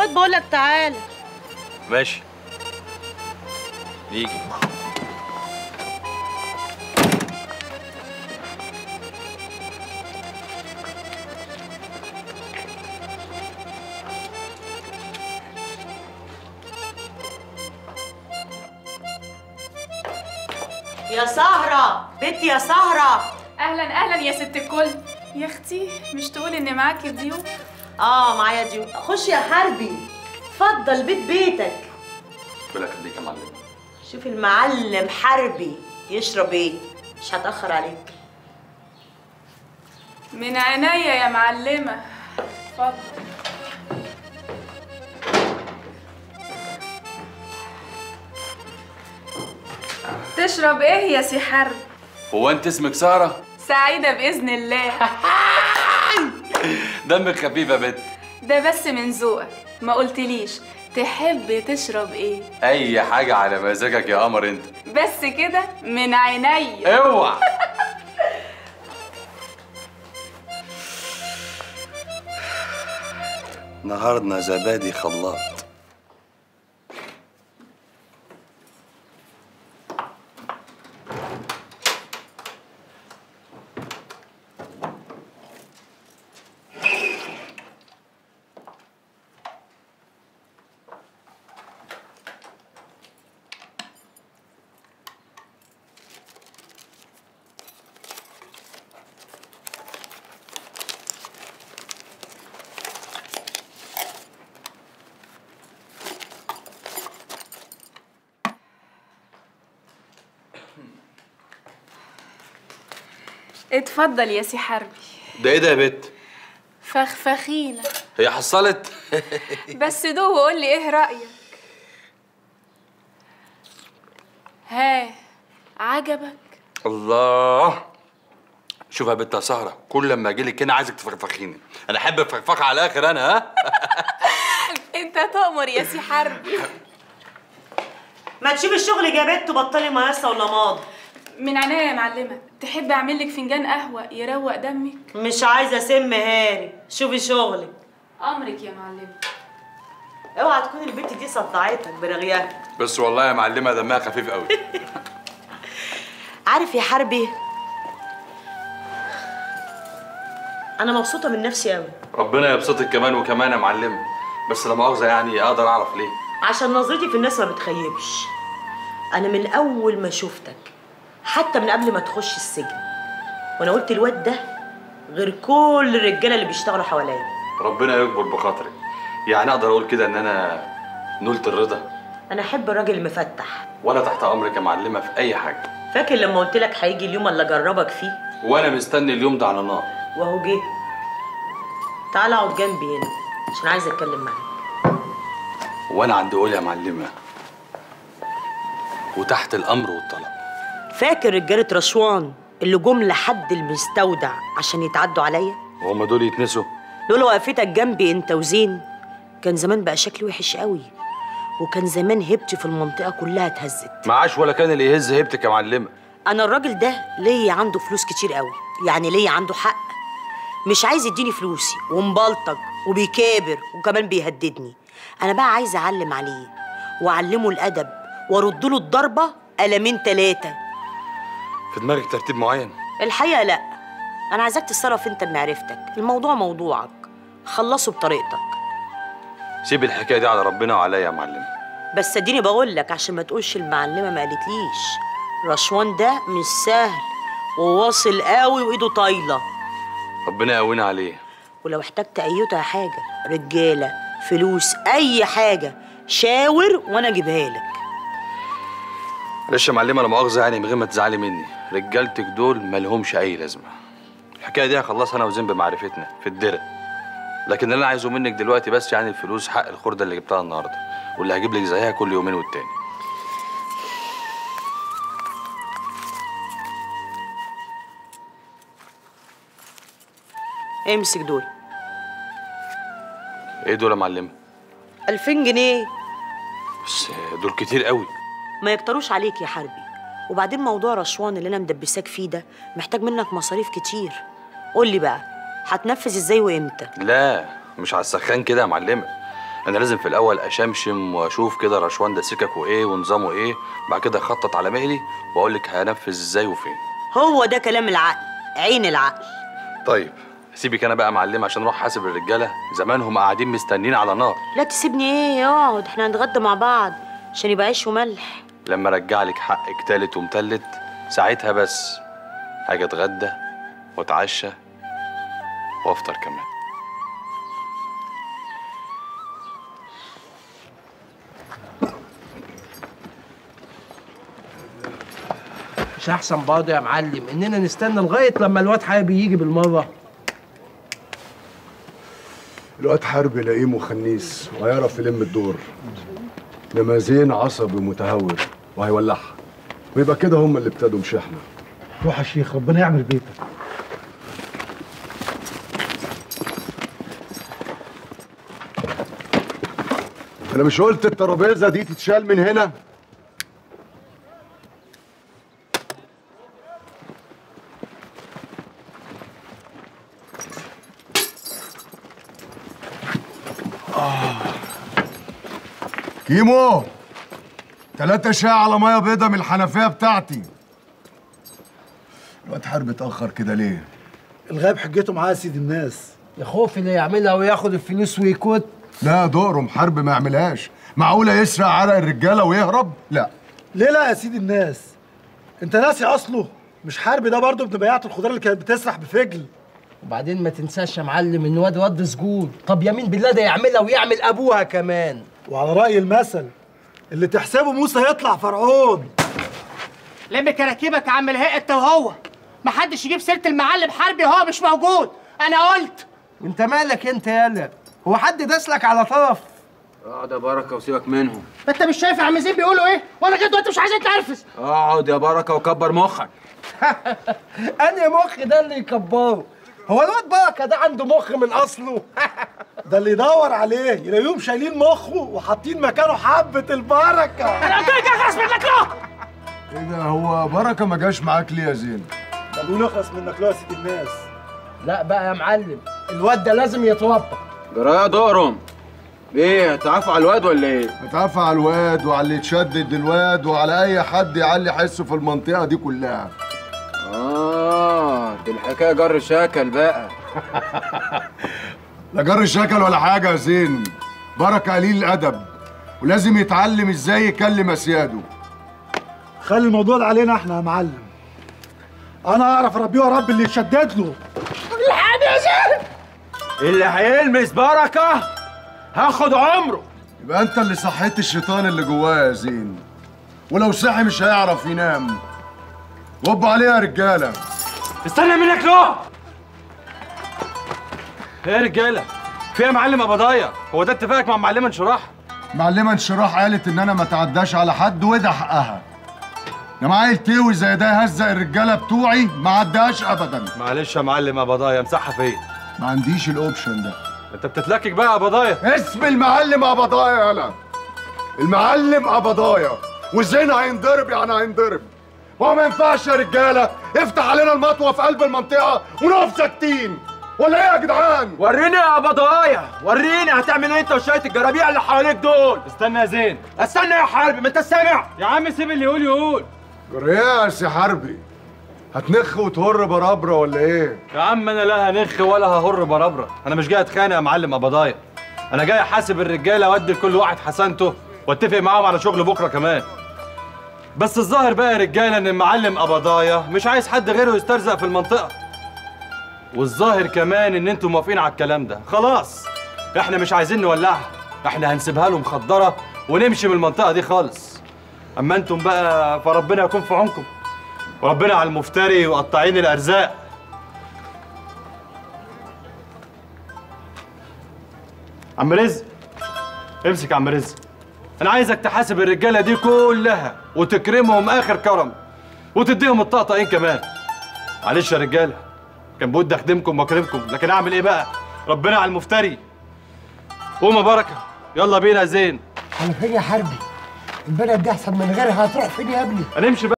الواد بقول لك تعالى ماشي نيجي يا سهرة بنتي يا سهرة اهلا اهلا يا ست الكل يا اختي مش تقولي ان معاكي ضيوف اه معايا دي خش يا حربي اتفضل بيت بيتك ربنا يخليك يا معلم شوف المعلم حربي يشرب ايه مش هتأخر عليك من عينيا يا معلمه اتفضل تشرب ايه يا سي حرب هو انت اسمك ساره سعيده باذن الله دمك خفيف يا بنت ده بس من ذوقك ما قلتليش تحب تشرب ايه اي حاجه على مزاجك يا قمر انت بس كده من عينيا اوعى نهارنا زبادي خلاط اتفضل يا سي حربي ده ايه ده يا بت فخفخينه هي حصلت بس دوق وقول لي ايه رأيك ها عجبك الله شوف يا بنت يا سهره كل لما اجي لك هنا عايزك تفرفخيني انا احب الفرفخه على الاخر انا ها انت تؤمر يا سي حربي ما تشوف الشغل يا بنت وبطلي مقاسة ولا ماضي من عينيا يا معلمه تحب اعمل لك فنجان قهوه يروق دمك مش عايزة اسم هاري شوفي شغلك امرك يا معلمه اوعى تكون البنت دي صدعتك برغيها بس والله يا معلمه دمها خفيف قوي عارف يا حربي انا مبسوطة من نفسي قوي ربنا يبسطك كمان وكمان يا معلمه بس لا مؤاخذه يعني اقدر اعرف ليه عشان نظرتي في الناس ما بتخيبش انا من اول ما شفتك حتى من قبل ما تخش السجن وانا قلت الواد ده غير كل الرجاله اللي بيشتغلوا حواليا ربنا يكبر بخاطرك يعني اقدر اقول كده ان انا نلت الرضا انا احب الراجل المفتح وانا تحت امرك يا معلمه في اي حاجه فاكر لما قلت لك هيجي اليوم اللي اجربك فيه وانا مستني اليوم ده على نار وهو جه تعال اقعد جنبي هنا عشان عايزه اتكلم معاك وانا عندي قول يا معلمه وتحت الامر والطلب فاكر رجاله رشوان اللي جم لحد المستودع عشان يتعدوا عليا وهم دول يتنسوا لولا وقفتك جنبي انت وزين كان زمان بقى شكلي وحش قوي وكان زمان هيبتي في المنطقه كلها اتهزت معاش ولا كان اللي يهز هيبتك يا معلمه انا الراجل ده ليا عنده فلوس كتير قوي يعني ليا عنده حق مش عايز يديني فلوسي ومبلطج وبيكابر وكمان بيهددني انا بقى عايزه اعلم عليه واعلمه الادب وارد له الضربه قلمين ثلاثه في دماغك ترتيب معين الحقيقه لا انا عايزاك تتصرف انت بمعرفتك الموضوع موضوعك خلصه بطريقتك سيب الحكايه دي على ربنا وعليا يا معلمه بس اديني بقول لك عشان ما تقولش المعلمه ما قالتليش رشوان ده مش سهل وواصل قوي وايده طايله ربنا يقوينا عليه ولو احتجت ايتها حاجه رجاله فلوس اي حاجه شاور وانا اجيبها لك معلش يا معلمه لا مؤاخذه يعني من غير ما تزعلي مني رجالتك دول مالهمش اي لازمه الحكايه دي هخلصها انا وزين بمعرفتنا في الدره لكن اللي انا عايزه منك دلوقتي بس يعني الفلوس حق الخرده اللي جبتها النهارده واللي هجيب لك زيها كل يومين والتاني امسك دول ايه دول يا معلمه 2000 جنيه بس دول كتير قوي ما يكتروش عليك يا حربي وبعدين موضوع رشوان اللي انا مدبساك فيه ده محتاج منك مصاريف كتير قول لي بقى هتنفذ ازاي وامتى لا مش على السخان كده يا معلمه انا لازم في الاول اشمشم واشوف كده رشوان ده سككه ايه ونظامه ايه بعد كده اخطط على مهلي واقول لك هنفذ ازاي وفين هو ده كلام العقل عين العقل طيب سيبك انا بقى معلم عشان اروح حاسب الرجاله زمانهم قاعدين مستنيين على نار لا تسيبني ايه اقعد احنا هنتغدى مع بعض عشان يبقى عيش وملح لما ارجع لك حقك تالت ومتلت ساعتها بس هاجي اتغدى واتعشى وافطر كمان مش احسن برضه يا معلم اننا نستنى لغايه لما الواد حابب يجي بالمره الواد حرب لئيم وخنيس وهيعرف يلم الدور انما زين عصبي متهور وهيولعها ويبقى كده هم اللي ابتدوا مش احنا روح يا شيخ ربنا يعمل بيتك انا مش قلت الترابيزه دي تتشال من هنا كيمو تلاتة شاي على ميه بيضة من الحنفية بتاعتي الواد حرب اتأخر كده ليه؟ الغايب حجته معاه يا سيد الناس يا خوف اللي يعملها وياخد الفلوس ويكوت لا دقرم حرب ما يعملهاش معقولة يسرق عرق الرجالة ويهرب؟ لا ليه لا يا سيد الناس انت ناسي اصله مش حرب ده برضه ابن بياعة الخضار اللي كانت بتسرح بفجل وبعدين ما تنساش يا معلم ان واد واد سجون طب يمين بالله ده يعملها ويعمل ابوها كمان وعلى رأي المثل اللي تحسبه موسى يطلع فرعون لم كراكيبك يا عم الهيئة انت وهو محدش يجيب سيرة المعلم حربي وهو مش موجود انا قلت وانت مالك انت يالا هو حد داسلك على طرف اقعد يا بركه وسيبك منهم ما انت مش شايف يا عم زين بيقولوا ايه وانا جد وانت مش عايز تنرفز اقعد يا بركه وكبر مخك انهي مخ ده اللي يكبره هو الواد بركه ده عنده مخ من اصله ده اللي يدور عليه يلاقيهم شايلين مخه وحاطين مكانه حبة البركة انا قلت لك اخلص منك له ايه ده هو بركة ما جاش معاك ليه يا زين؟ ده بيقول اخلص منك له يا سيد الناس لا بقى يا معلم الواد ده لازم يتوضى جرايه دقرم ايه تعافوا على الواد ولا ايه اتعافى على الواد وعلى اللي يتشدد الواد وعلى اي حد يعلي حسه في المنطقة دي كلها اه دي الحكايه جر شكل بقى لا جر شكل ولا حاجة يا زين بركة قليل الأدب ولازم يتعلم ازاي يكلم اسياده خلي الموضوع ده علينا احنا يا معلم انا اعرف اربيه ورب اللي يشدد له اللي هيلمس بركه هاخد عمره يبقى انت اللي صحيت الشيطان اللي جواه يا زين ولو صحي مش هيعرف ينام وبوا عليها يا رجاله استنى منك له ايه يا رجاله في يا معلم ابضايا هو ده اتفاقك مع معلمه انشراح معلمة انشراح قالت ان انا ما تعداش على حد وده حقها انما عيل تيوي زي ده يهزق الرجاله بتوعي ما عداش ابدا معلش يا معلم ابضايا امسحها فين ما عنديش الاوبشن ده انت بتتلكك بقى يا ابضايا اسم المعلم ابضايا يالا المعلم ابضايا والزين هينضرب يعني هينضرب هو ما ينفعش يا رجاله يفتح علينا المطوه في قلب المنطقه ونقف ساكتين ولا ايه يا جدعان وريني يا بضايا وريني هتعمل ايه انت وشويه الجرابيع اللي حواليك دول استنى يا زين استنى يا حرب ما انت سامع يا عم سيب اللي يقول يقول رياس يا حربي هتنخ وتهر برابره ولا ايه يا عم انا لا هنخ ولا ههر بربره انا مش جاي اتخانق يا معلم ابضايا انا جاي احاسب الرجاله وادي لكل واحد حسنته واتفق معاهم على شغل بكره كمان بس الظاهر بقى يا رجاله ان المعلم ابضايا مش عايز حد غيره يسترزق في المنطقه والظاهر كمان ان انتوا موافقين على الكلام ده خلاص احنا مش عايزين نولعها احنا هنسيبها له مخدره ونمشي من المنطقه دي خالص اما انتم بقى فربنا يكون في عونكم وربنا على المفتري وقطاعين الارزاق عم رزق امسك يا عم رزق انا عايزك تحاسب الرجاله دي كلها وتكرمهم اخر كرم وتديهم الطقطقين كمان معلش يا رجاله كان بودي اخدمكم واكرمكم لكن اعمل ايه بقى ربنا على المفتري قوم يا بركه يلا بينا يا زين انا فين يا حربي البلد دي احسن من غيرها هتروح فين يا ابني هنمشي بقى